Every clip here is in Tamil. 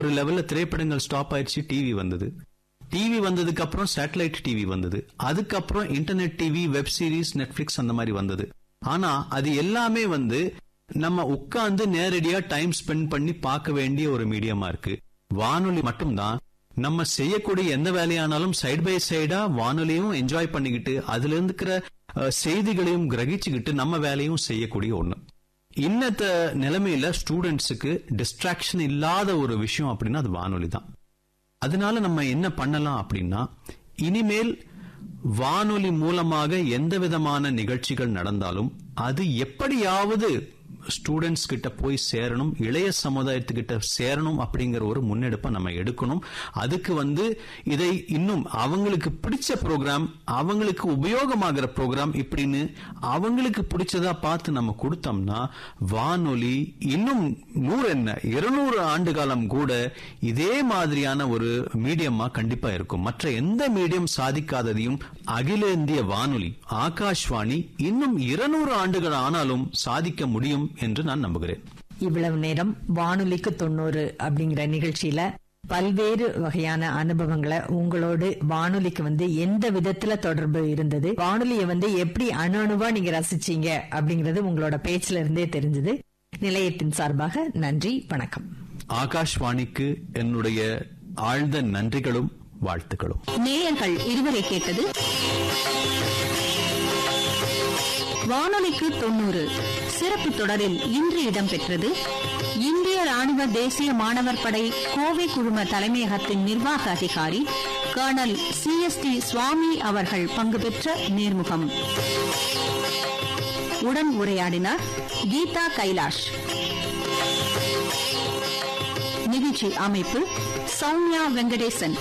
ஒரு லெவல்ல திரைப்படங்கள் ஸ்டாப் ஆயிடுச்சு டிவி வந்தது டிவி வந்ததுக்கு அப்புறம் சேட்டலைட் டிவி வந்தது அதுக்கப்புறம் internet TV web series Netflix அந்த மாதிரி வந்தது ஆனா அது எல்லாமே வந்து நம்ம உட்கார்ந்து நேரடியா டைம் ஸ்பெண்ட் பண்ணி பார்க்க வேண்டிய ஒரு மீடியமா இருக்கு வானொலி மட்டும்தான் நம்ம செய்யக்கூடிய எந்த வேலையானாலும் சைடு பை சைடா வானொலியும் என்ஜாய் பண்ணிக்கிட்டு அதுல இருக்கிற அஹ், செய்திகளையும் கிரகிச்சுக்கிட்டு நம்ம வேலையும் செய்யக்கூடிய ஒண்ணு இன்னத்த நிலைமையில ஸ்டூடெண்ட்ஸுக்கு டிஸ்ட்ராக்ஷன் இல்லாத ஒரு விஷயம் அப்படின்னா அது வானொலி தான் அதனால நம்ம என்ன பண்ணலாம் அப்படின்னா இனிமேல் வானொலி மூலமாக எந்த விதமான நிகழ்ச்சிகள் நடந்தாலும் அது எப்படியாவது ஸ்டூடெண்ட்ஸ் கிட்ட போய் சேரணும் இளைய சமுதாயத்துக்கிட்ட சேரணும் அப்படிங்கிற ஒரு முன்னெடுப்பை நம்ம எடுக்கணும் அதுக்கு வந்து இதை இன்னும் அவங்களுக்கு பிடிச்ச ப்ரோக்ராம் அவங்களுக்கு உபயோகமாகிற ப்ரோக்ராம் இப்படின்னு அவங்களுக்கு பிடிச்சதா பார்த்து நம்ம கொடுத்தோம்னா வானொலி இன்னும் நூறு என்ன இருநூறு ஆண்டு காலம் கூட இதே மாதிரியான ஒரு மீடியமா கண்டிப்பா இருக்கும் மற்ற எந்த மீடியம் சாதிக்காததையும் அகில இந்திய வானொலி ஆகாஷ்வாணி இன்னும் இருநூறு ஆண்டுகள் ஆனாலும் சாதிக்க முடியும் என்று நான் நம்புகிறேன் இவ்வளவு நேரம் வானொலிக்கு தொண்ணூறு அப்படிங்கிற நிகழ்ச்சியில பல்வேறு வகையான அனுபவங்களை உங்களோடு வானொலிக்கு வந்து எந்த விதத்துல தொடர்பு இருந்தது வானொலியை வந்து எப்படி அணு அணுவா நீங்க ரசிச்சீங்க அப்படிங்கறது உங்களோட பேச்சுல இருந்தே தெரிஞ்சது நிலையத்தின் சார்பாக நன்றி வணக்கம் ஆகாஷ்வாணிக்கு என்னுடைய ஆழ்ந்த நன்றிகளும் வாழ்த்துக்களும் நேயர்கள் இதுவரை கேட்டது வானொலிக்கு தொண்ணூறு சிறப்பு தொடரில் இன்று இடம்பெற்றது இந்திய ராணுவ தேசிய மாணவர் படை கோவை குழும தலைமையகத்தின் நிர்வாக அதிகாரி colonel C S T Swami அவர்கள் பங்கு பெற்ற நேர்முகம் உடன் உரையாடினார் கீதா கைலாஷ் நிகழ்ச்சி அமைப்பு சௌமியா வெங்கடேசன்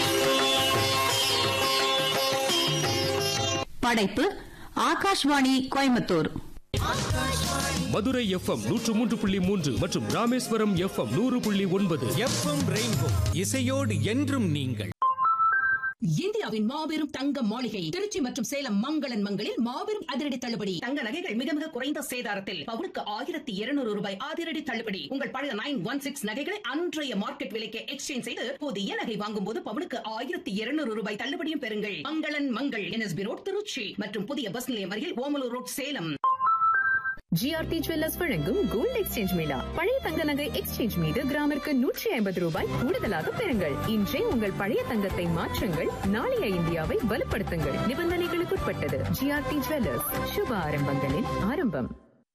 படைப்பு ஆகாஷ்வாணி கோயம்புத்தூர் மதுரை எஃப்எம் நூற்று மூன்று புள்ளி மூன்று மற்றும் ராமேஸ்வரம் எஃப்எம் நூறு புள்ளி ஒன்பது எஃப்எம் ரெயின்போ இசையோடு என்றும் நீங்கள் இந்தியாவின் மாபெரும் தங்க மாளிகை திருச்சி மற்றும் சேலம் மங்களன் மங்களில் மாபெரும் அதிரடி தள்ளுபடி தங்க நகைகள் மிக மிக குறைந்த சேதாரத்தில் பவுனுக்கு ஆயிரத்தி இருநூறு ரூபாய் அதிரடி தள்ளுபடி உங்கள் பழைய நைன் ஒன் சிக்ஸ் நகைகளை அன்றைய மார்க்கெட் விலைக்கு எக்ஸ்சேஞ்ச் செய்து புதிய நகை வாங்கும் போது பவுனுக்கு ஆயிரத்தி இருநூறு ரூபாய் தள்ளுபடியும் பெறுங்கள் மங்களன் மங்கள் என்எஸ்பி ரோட் திருச்சி மற்றும் புதிய பஸ் நிலையம் அருகில் Omalur road Salem GRT jewellers வழங்கும் கோல்ட் எக்ஸ்சேஞ்ச் மேளா பழைய தங்க நகை எக்ஸ்சேஞ்ச் மீது கிராமிற்கு நூற்றி ஐம்பது ரூபாய் கூடுதலாக பெறுங்கள் இன்றே உங்கள் பழைய தங்கத்தை மாற்றுங்கள் நாளைய இந்தியாவை வலுப்படுத்துங்கள் நிபந்தனைகளுக்குட்பட்டது ஜிஆர்டி ஜுவல்லர்ஸ் சுப ஆரம்பங்களின் ஆரம்பம்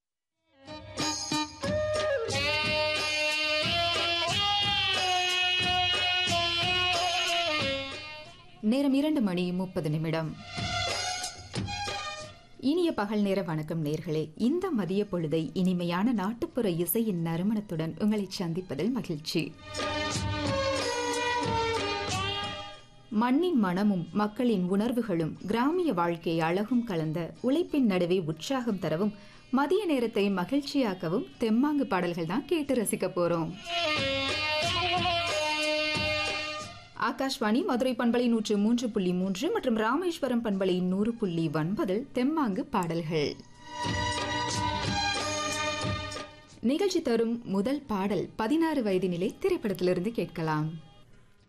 நேரம் இரண்டு மணி முப்பது நிமிடம் இனிய பகல் நேர வணக்கம் நேர்களே இந்த மதிய பொழுதை இனிமையான நாட்டுப்புற இசையின் நறுமணத்துடன் உங்களை சந்திப்பதில் மகிழ்ச்சி மண்ணின் மனமும் மக்களின் உணர்வுகளும் கிராமிய வாழ்க்கை அழகும் கலந்த உழைப்பின் நடுவே உற்சாகம் தரவும் மதிய நேரத்தை மகிழ்ச்சியாக்கவும் தெம்மாங்கு பாடல்கள் தான் கேட்டு ரசிக்க போறோம் ஆகாஷ்வாணி மதுரை பண்பலை நூற்று மூன்று புள்ளி மூன்று மற்றும் ராமேஸ்வரம் பண்பலை நூறு புள்ளி ஒன்பதில் தெம்மாங்கு பாடல்கள் நிகழ்ச்சி தரும் முதல் பாடல் பதினாறு வயது நிலை திரைப்படத்திலிருந்து கேட்கலாம்